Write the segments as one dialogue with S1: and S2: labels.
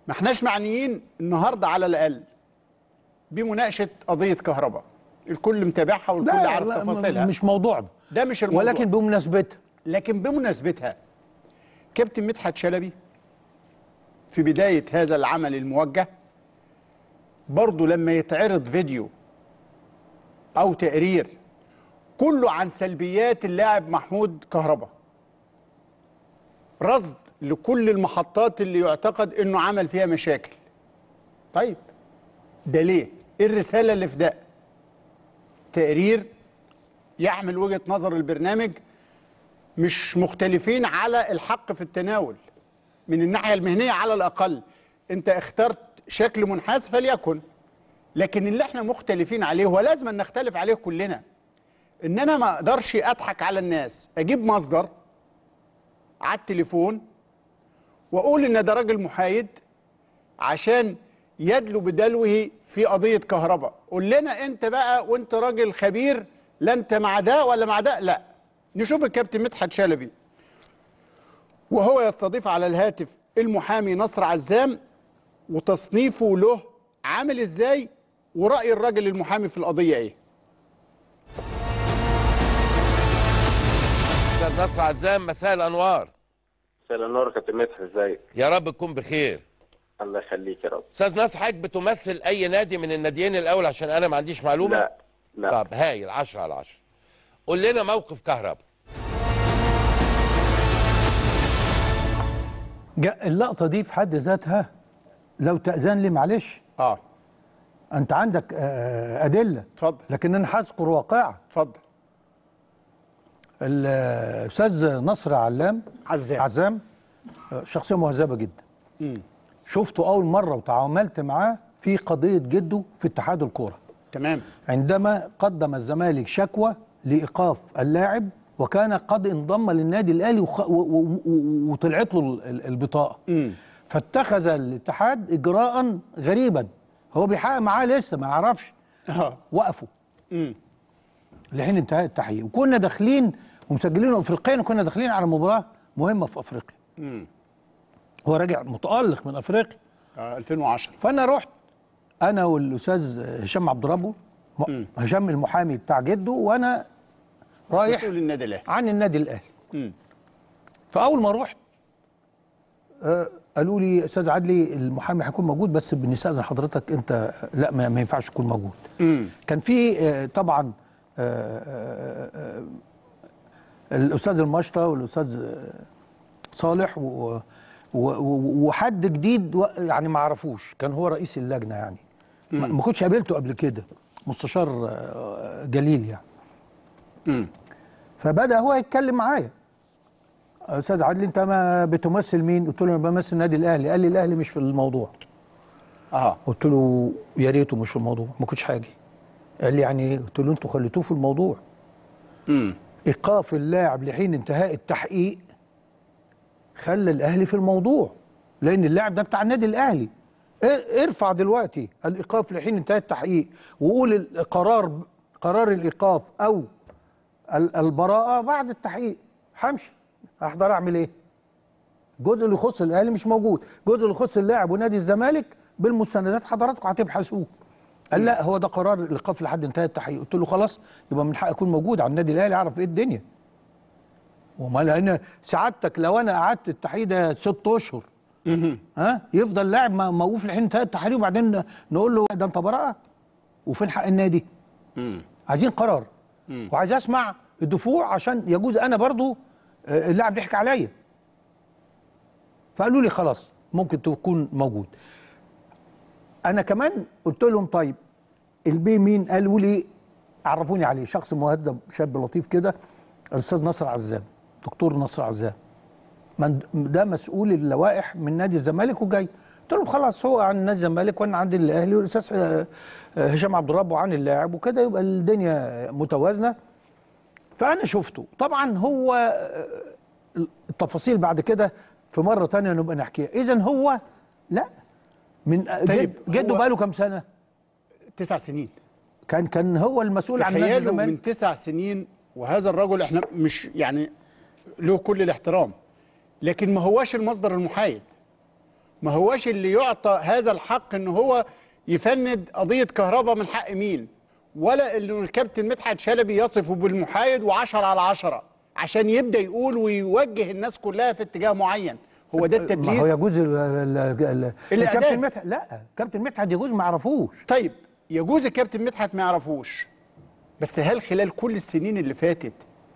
S1: ما احناش معنيين النهارده على الاقل بمناقشه قضيه كهرباء الكل متابعها والكل
S2: لا
S1: عارف
S2: لا،
S1: تفاصيلها
S2: مش موضوعنا
S1: ده مش الموضوع
S2: ولكن بمناسبتها
S1: لكن بمناسبتها كابتن مدحت شلبي في بداية هذا العمل الموجه برضه لما يتعرض فيديو أو تقرير كله عن سلبيات اللاعب محمود كهربا رصد لكل المحطات اللي يعتقد انه عمل فيها مشاكل طيب ده ليه ايه الرساله اللي في ده تقرير يحمل وجهه نظر البرنامج مش مختلفين على الحق في التناول من الناحيه المهنيه على الاقل انت اخترت شكل منحاز فليكن لكن اللي احنا مختلفين عليه ولازم أن نختلف عليه كلنا ان انا ما اقدرش اضحك على الناس اجيب مصدر على التليفون واقول ان ده راجل محايد عشان يدلو بدلوه في قضيه كهرباء قول لنا انت بقى وانت راجل خبير لا انت مع ده ولا مع ده لا نشوف الكابتن مدحت شلبي وهو يستضيف على الهاتف المحامي نصر عزام وتصنيفه له عامل ازاي ورأي الراجل المحامي في القضية ايه
S3: استاذ نصر عزام مساء الانوار
S4: مساء النور كابتن مدحت ازيك
S3: يا رب تكون بخير
S4: الله يخليك يا رب
S3: استاذ نصر حضرتك بتمثل اي نادي من الناديين الاول عشان انا ما عنديش معلومه
S4: لا لا
S3: طب هايل 10 على 10 قول لنا موقف كهرباء
S2: جا- اللقطه دي في حد ذاتها لو تاذن لي معلش
S1: اه
S2: انت عندك آه، ادله
S1: اتفضل
S2: لكن انا هذكر واقعه
S1: اتفضل
S2: الاستاذ نصر علام
S1: عزام
S2: عزام آه، شخصيه مهذبه جدا
S1: مم.
S2: شفته اول مره وتعاملت معاه في قضيه جده في اتحاد الكوره
S1: تمام
S2: عندما قدم الزمالك شكوى لايقاف اللاعب وكان قد انضم للنادي الاهلي وخ... و... و... و... وطلعت له ال- ال- البطاقه
S1: مم.
S2: فاتخذ الاتحاد اجراء غريبا هو بيحقق معاه لسه ما يعرفش
S1: اه
S2: وقفوا
S1: مم.
S2: لحين انتهاء التحقيق وكنا داخلين ومسجلين افريقيا وكنا داخلين على مباراه مهمه في افريقيا
S1: مم.
S2: هو راجع متالق من افريقيا
S1: آه 2010
S2: فانا رحت انا والاستاذ هشام عبد ربه م-
S1: مم.
S2: هشام المحامي بتاع جده وانا رايح
S1: مسؤول النادي الاهلي
S2: عن النادي الاهلي
S1: مم.
S2: فاول ما رحت آه، قالوا لي استاذ عدلي المحامي هيكون موجود بس بنستاذن حضرتك انت لا ما ما ينفعش تكون موجود
S1: مم.
S2: كان في آه، طبعا آه، آه، آه، الاستاذ المشطه والاستاذ آه، صالح و- و- و- وحد جديد و- يعني ما اعرفوش كان هو رئيس اللجنه يعني ما ما كنتش قابلته قبل كده مستشار آه، جليل يعني
S1: مم.
S2: فبدا هو يتكلم معايا استاذ عادل انت ما بتمثل مين قلت له انا بمثل النادي الاهلي قال لي الاهلي مش في الموضوع
S1: اه
S2: قلت له يا ريته مش في الموضوع ما كنتش حاجه قال لي يعني ايه قلت له انتوا خليتوه في الموضوع
S1: مم.
S2: ايقاف اللاعب لحين انتهاء التحقيق خلى الاهلي في الموضوع لان اللاعب ده بتاع النادي الاهلي ار- ارفع دلوقتي الايقاف لحين انتهاء التحقيق وقول القرار قرار الايقاف او ال- البراءه بعد التحقيق همشي هحضر اعمل ايه الجزء اللي يخص الاهلي مش موجود الجزء اللي يخص اللاعب ونادي الزمالك بالمستندات حضراتكم هتبحثوه قال لا هو ده قرار الايقاف لحد انتهاء التحقيق قلت له خلاص يبقى من حقي اكون موجود على النادي الاهلي اعرف ايه الدنيا وما لان سعادتك لو انا قعدت التحقيق ده ست اشهر ها يفضل لاعب م- موقوف لحين انتهاء التحقيق وبعدين نقول له ده انت براءه وفين حق النادي
S1: مم.
S2: عايزين قرار
S1: مم.
S2: وعايز اسمع الدفوع عشان يجوز انا برضو آه، اللاعب ضحك عليا فقالوا لي خلاص ممكن تكون موجود انا كمان قلت لهم طيب البي مين قالوا لي عرفوني عليه شخص مهذب شاب لطيف كده الاستاذ نصر عزام دكتور نصر عزام من ده مسؤول اللوائح من نادي الزمالك وجاي قلت لهم خلاص هو عن نادي الزمالك وانا عندي الاهلي والاستاذ آه، آه، هشام عبد الرب عن اللاعب وكده يبقى الدنيا متوازنه فانا شفته طبعا هو آه، التفاصيل بعد كده في مره تانية نبقى نحكيها اذا هو لا من
S1: طيب،
S2: جد جده
S1: هو-
S2: بقاله كام سنه
S1: تسع سنين
S2: كان كان هو المسؤول عن نادي
S1: تخيلوا
S2: الزمالك
S1: من تسع سنين وهذا الرجل احنا مش يعني له كل الاحترام لكن ما هواش المصدر المحايد ما هواش اللي يعطى هذا الحق ان هو يفند قضيه كهرباء من حق مين ولا اللي الكابتن مدحت شلبي يصفه بالمحايد وعشرة على عشرة عشان يبدا يقول ويوجه الناس كلها في اتجاه معين هو ده
S2: ما هو
S1: التدليس
S2: يجوز ال- ال- ال-
S1: الإعداد.
S2: الكابتن مدحت لا كابتن مدحت يجوز ما يعرفوش
S1: طيب يجوز الكابتن مدحت ما يعرفوش بس هل خلال كل السنين اللي فاتت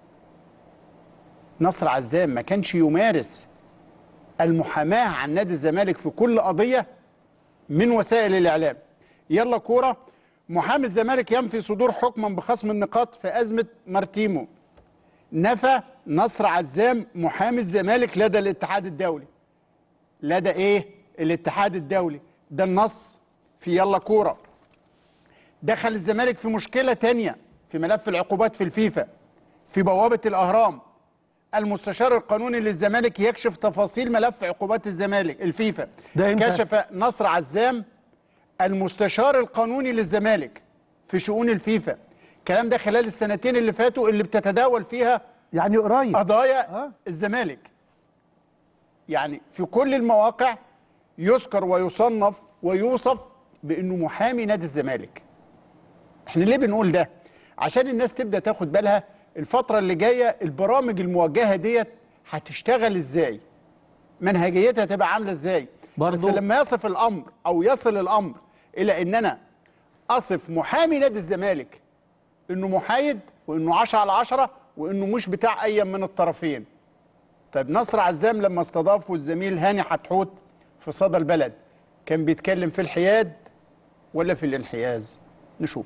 S1: نصر عزام ما كانش يمارس المحاماة عن نادي الزمالك في كل قضية من وسائل الإعلام يلا كورة محامي الزمالك ينفي صدور حكما بخصم النقاط في أزمة مارتيمو نفى نصر عزام محامي الزمالك لدى الاتحاد الدولي لدى ايه الاتحاد الدولي ده النص في يلا كوره دخل الزمالك في مشكله تانية في ملف العقوبات في الفيفا في بوابه الاهرام المستشار القانوني للزمالك يكشف تفاصيل ملف عقوبات الزمالك الفيفا
S2: ده إمتى؟
S1: كشف نصر عزام المستشار القانوني للزمالك في شؤون الفيفا الكلام ده خلال السنتين اللي فاتوا اللي بتتداول فيها
S2: يعني قريب
S1: قضايا
S2: آه.
S1: الزمالك يعني في كل المواقع يذكر ويصنف ويوصف بانه محامي نادي الزمالك احنا ليه بنقول ده عشان الناس تبدا تاخد بالها الفتره اللي جايه البرامج الموجهه ديت هتشتغل ازاي منهجيتها تبقى عامله ازاي بس
S2: برضو-
S1: لما يصف الامر او يصل الامر الى ان انا اصف محامي نادي الزمالك انه محايد وانه 10 على 10 وانه مش بتاع اي من الطرفين طيب نصر عزام لما استضافه الزميل هاني حتحوت في صدى البلد كان بيتكلم في الحياد ولا في الانحياز نشوف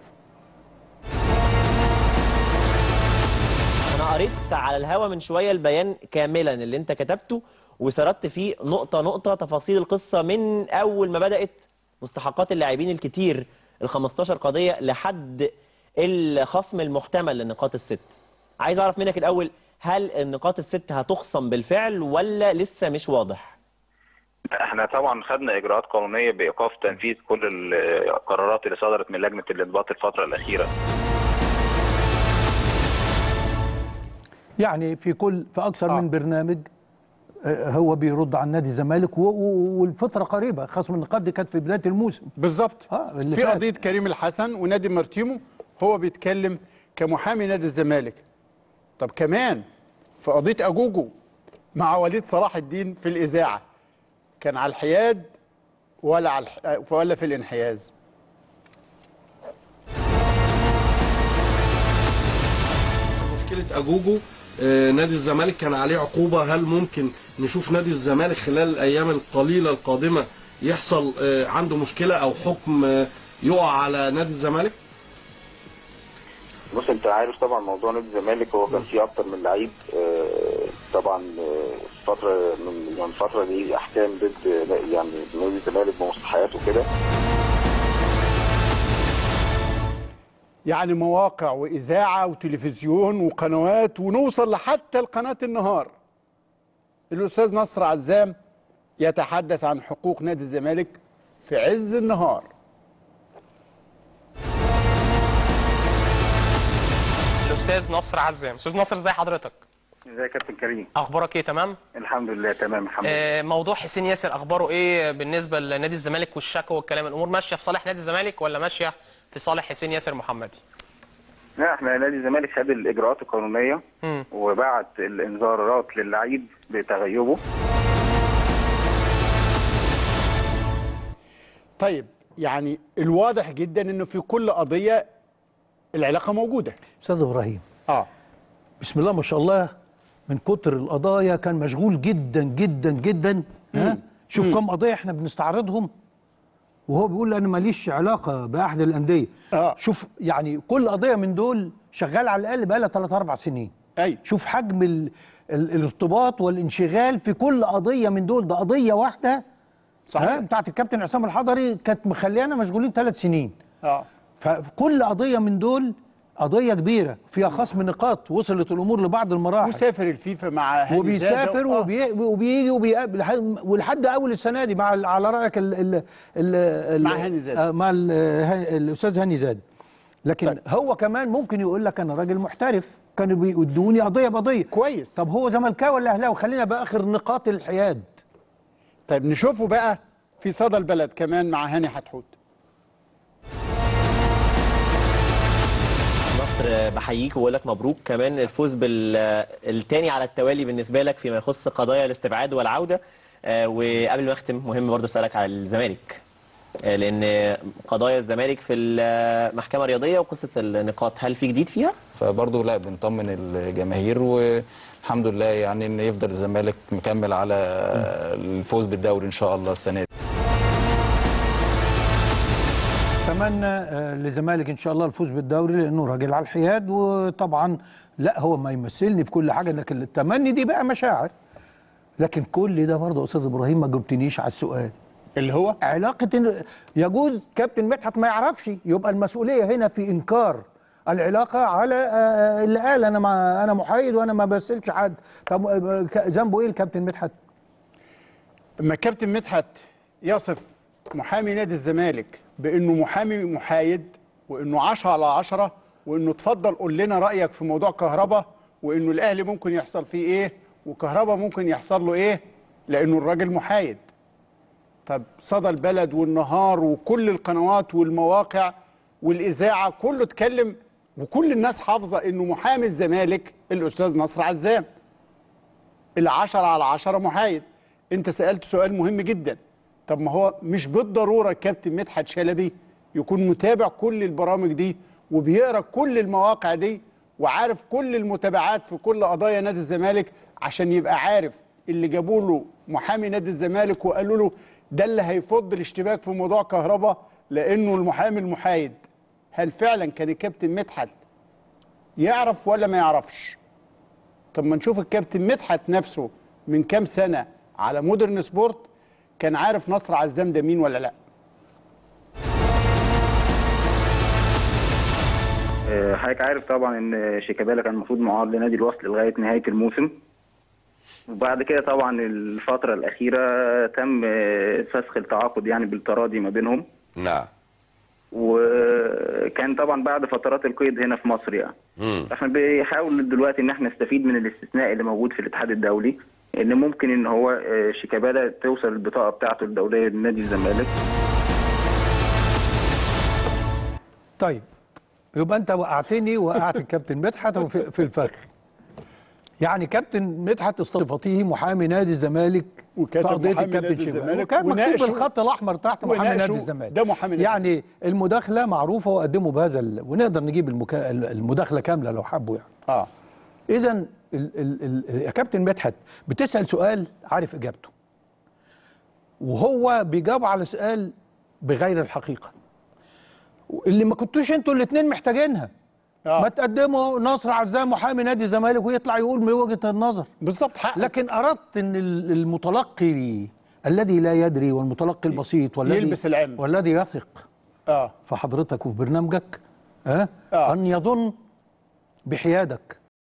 S5: انا قريت على الهوا من شويه البيان كاملا اللي انت كتبته وسردت فيه نقطه نقطه تفاصيل القصه من اول ما بدات مستحقات اللاعبين الكتير ال 15 قضيه لحد الخصم المحتمل للنقاط الست عايز اعرف منك الاول هل النقاط الست هتخصم بالفعل ولا لسه مش واضح
S6: احنا طبعا خدنا اجراءات قانونيه بايقاف تنفيذ كل القرارات اللي صدرت من لجنه الانضباط الفتره الاخيره
S2: يعني في كل في اكثر
S1: آه.
S2: من برنامج آه، هو بيرد عن نادي الزمالك و- و- والفتره قريبه خصم النقاط دي كانت في بدايه الموسم
S1: بالظبط
S2: آه، اللي
S1: في
S2: فات.
S1: قضيه كريم الحسن ونادي مارتيمو هو بيتكلم كمحامي نادي الزمالك طب كمان في قضيه اجوجو مع وليد صلاح الدين في الاذاعه كان على الحياد ولا على الح... ولا في الانحياز
S7: مشكله اجوجو آه، نادي الزمالك كان عليه عقوبه هل ممكن نشوف نادي الزمالك خلال الايام القليله القادمه يحصل آه، عنده مشكله او حكم آه، يقع على نادي الزمالك
S6: بص انت عارف طبعا موضوع نادي الزمالك هو كان فيه اكتر من لعيب آه، طبعا آه، فتره من يعني الفتره دي احكام ضد يعني نادي الزمالك بمصطلحات وكده
S1: يعني مواقع واذاعه وتلفزيون وقنوات ونوصل لحتى القناه النهار الاستاذ نصر عزام يتحدث عن حقوق نادي الزمالك في عز النهار
S8: الاستاذ نصر عزام استاذ نصر ازي حضرتك
S6: ازيك يا كابتن كريم
S8: اخبارك ايه تمام
S6: الحمد لله تمام الحمد لله
S8: آه موضوع حسين ياسر اخباره ايه بالنسبه لنادي الزمالك والشكوى والكلام الامور ماشيه في صالح نادي الزمالك ولا ماشيه في صالح حسين ياسر محمدي
S6: لا احنا نادي الزمالك خد الاجراءات القانونيه
S8: مم.
S6: وبعت الانذارات للعيب بتغيبه
S1: طيب يعني الواضح جدا انه في كل قضيه العلاقه موجوده
S2: استاذ ابراهيم
S1: اه
S2: بسم الله ما شاء الله من كتر القضايا كان مشغول جدا جدا جدا ها شوف كم قضيه احنا بنستعرضهم وهو بيقول انا ماليش علاقه باحد الانديه
S1: آه.
S2: شوف يعني كل قضيه من دول شغال على الاقل بقى لها 3 4 سنين
S1: ايوه
S2: شوف حجم ال... ال... الارتباط والانشغال في كل قضيه من دول ده قضيه واحده
S1: صحيح.
S2: ها بتاعت الكابتن عصام الحضري كانت مخليانا مشغولين ثلاث سنين
S1: اه
S2: فكل قضيه من دول قضيه كبيره فيها خصم نقاط وصلت الامور لبعض المراحل
S1: وسافر الفيفا مع هاني
S2: وبيسافر
S1: زادة. آه.
S2: وبي... وبيجي وبيقابل لح- ولحد اول السنه دي مع ال- على رايك ال... ال... ال... ال...
S1: مع هاني زادة.
S2: آه، مع ال... ه- الاستاذ هاني زاد لكن
S1: طيب.
S2: طيب. هو كمان ممكن يقول لك انا راجل محترف كانوا بيدوني قضيه بقضيه
S1: كويس
S2: طب هو زملكاوي ولا اهلاوي خلينا باخر نقاط الحياد
S1: طيب نشوفه بقى في صدى البلد كمان مع هاني حتحوت
S5: مصر بحييك وبقول لك مبروك كمان الفوز بالتاني على التوالي بالنسبه لك فيما يخص قضايا الاستبعاد والعوده آه، وقبل ما اختم مهم برضه اسالك على الزمالك آه، لان قضايا الزمالك في المحكمه الرياضيه وقصه النقاط هل في جديد فيها؟
S9: فبرضه لا بنطمن الجماهير والحمد لله يعني ان يفضل الزمالك مكمل على الفوز بالدوري ان شاء الله السنه دي
S2: اتمنى آه، للزمالك ان شاء الله الفوز بالدوري لانه راجل على الحياد وطبعا لا هو ما يمثلني في كل حاجه لكن التمني دي بقى مشاعر لكن كل ده برضه يا استاذ ابراهيم ما جبتنيش على السؤال
S1: اللي هو
S2: علاقه إن- يجوز كابتن مدحت ما يعرفش يبقى المسؤوليه هنا في انكار العلاقه على آه، اللي قال انا ما انا محايد وانا ما بسلش حد طب آه، ك- ذنبه ايه الكابتن مدحت؟
S1: اما الكابتن مدحت يصف محامي نادي الزمالك بانه محامي محايد وانه 10 على 10 وانه اتفضل قول لنا رايك في موضوع كهربا وانه الاهلي ممكن يحصل فيه ايه وكهربا ممكن يحصل له ايه لانه الراجل محايد طب صدى البلد والنهار وكل القنوات والمواقع والاذاعه كله اتكلم وكل الناس حافظه انه محامي الزمالك الاستاذ نصر عزام العشرة على عشرة محايد انت سألت سؤال مهم جدا طب ما هو مش بالضرورة كابتن مدحت شلبي يكون متابع كل البرامج دي وبيقرا كل المواقع دي وعارف كل المتابعات في كل قضايا نادي الزمالك عشان يبقى عارف اللي جابوا له محامي نادي الزمالك وقالوا له ده اللي هيفض الاشتباك في موضوع كهربا لانه المحامي المحايد هل فعلا كان الكابتن مدحت يعرف ولا ما يعرفش طب ما نشوف الكابتن مدحت نفسه من كام سنه على مودرن سبورت كان عارف نصر عزام ده مين ولا لا
S6: آه، حضرتك عارف طبعا ان شيكابالا كان المفروض معار لنادي الوصل لغايه نهايه الموسم وبعد كده طبعا الفتره الاخيره تم آه، فسخ التعاقد يعني بالتراضي ما بينهم
S3: نعم
S6: وكان طبعا بعد فترات القيد هنا في مصر يعني
S3: مم.
S6: احنا بنحاول دلوقتي ان احنا نستفيد من الاستثناء اللي موجود في الاتحاد الدولي ان ممكن ان هو آه، شيكابالا توصل البطاقه بتاعته الدوليه لنادي الزمالك
S2: طيب يبقى انت وقعتني وقعت الكابتن مدحت في, في الفخ يعني كابتن مدحت استضافته محامي نادي الزمالك
S1: وكاتب
S2: في قضيه
S1: محامي
S2: الكابتن
S1: نادي
S2: شيبه
S1: الزمالك
S2: وكان مكتوب
S1: وناقشوا-
S2: بالخط الاحمر تحت محامي نادي
S1: وناقشوا
S2: الزمالك
S1: ده محامي نادي
S2: يعني المداخله معروفه وقدموا بهذا ال... ونقدر نجيب المكا... المداخله كامله لو حبوا يعني
S1: اه
S2: اذا ال... ال... ال... يا كابتن مدحت بتسال سؤال عارف اجابته وهو بيجاوب على سؤال بغير الحقيقه اللي ما كنتوش انتوا الاثنين محتاجينها
S1: آه.
S2: ما تقدموا نصر عزام محامي نادي الزمالك ويطلع يقول من وجهه النظر
S1: بالظبط حق
S2: لكن اردت ان ال- المتلقي الذي لا يدري والمتلقي البسيط والذي
S1: يلبس العلم.
S2: والذي يثق
S1: اه
S2: في حضرتك وفي برنامجك ها
S1: آه.
S2: ان يظن بحيادك